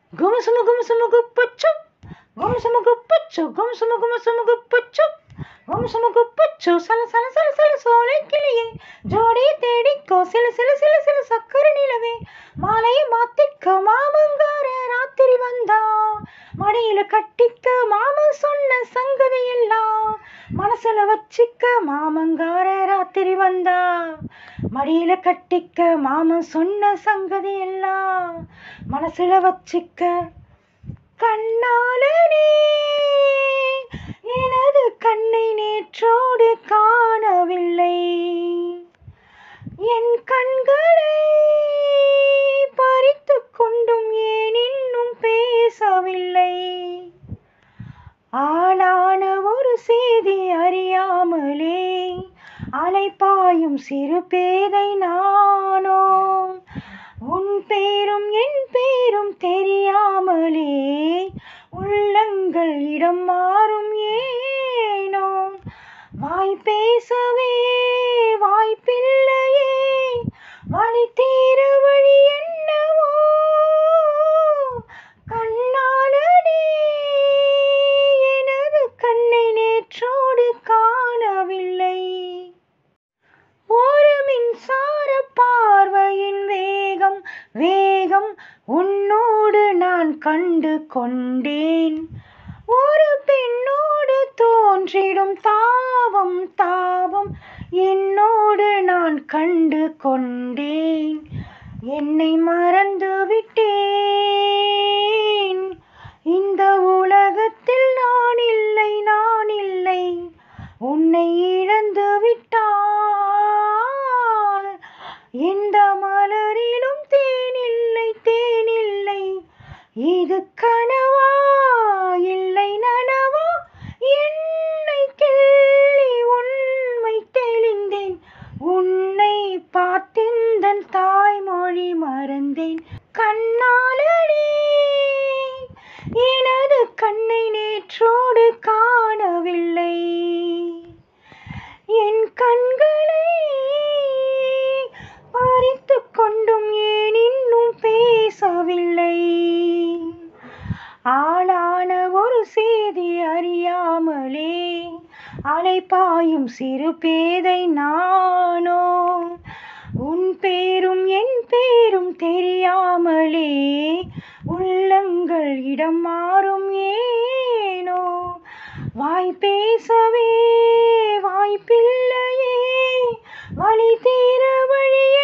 குமசுமு குமசுமு குப்பச்சு குமசுமு குப்பச்சு குமசுமு குமசுமு குப்பச்சு குமசுமு குப்பச்சு சல சல சல சல சோலை கிளியே ஜோடி தேடிக்கோ சில சில சில சில சக்கர நிலவே மாலையை மாத்திக்க மாமங்கார ராத்திரி வந்தா மடியில கட்டிக்க மாமன் சொன்ன சங்கதி எல்லாம் மனசுல வச்சிக்க மாமங்கார ராத்திரி வந்தா மடியில கட்டிக்க மாமன் சொன்ன சங்கதி எல்லாம் மனசுல வச்சிக்க கண்ணாலனே எனது கண்ணை நேற்றோடு காணவில்லை என் கண்களை பறித்து கொண்டும் ஏன் இன்னும் பேசவில்லை ஆளான ஒரு செய்தி அறியாமலே அலைப்பாயும் சிறு பேதை நானோ உன் பேரும் என் பேரும் தெரியாமலே உள்ளங்கள் இடம் மாறும் ஏனோ வாய் பேசவே வாய்ப்பில்லையே வழி தீர வழி என்னவோ கண்ணாலனே எனது கண்ணை நேற்றோடு காணவில்லை ஒரு மின்சார பார்வையின் வேகம் வேகம் உன்னோடு நான் கண்டு கொண்டேன் ஒரு பெண்ணோடு தோன்றிடும் தாவம் தாவம் என்னோடு நான் கண்டு கொண்டேன் என்னை மறந்து விட்டேன் இந்த உலகத்தில் நான் இல்லை நான் இல்லை உன்னை இழந்து விட்டால் எந்த மலரிலும் தேனில்லை தேனில்லை இது கனவா இல்லை நனவா என்னை கிள்ளி உண்மை தெளிந்தேன் உன்னை பார்த்தெந்தன் தாய்மொழி மறந்தேன் கண்ணாலனே எனது கண்ணை நேற்றோடு காணவில்லை என் கண்களை பறித்து கொண்டும் ஏன் இன்னும் பேசவில்லை ஆளான ஒரு செய்தி அறியாமலே அலைப்பாயும் சிறு பேதை நானோ உன் பேரும் என் பேரும் தெரியாமலே உள்ளங்கள் இடம் மாறும் ஏனோ வாய் பேசவே வாய்ப்பில்லையே வழி தீர வழி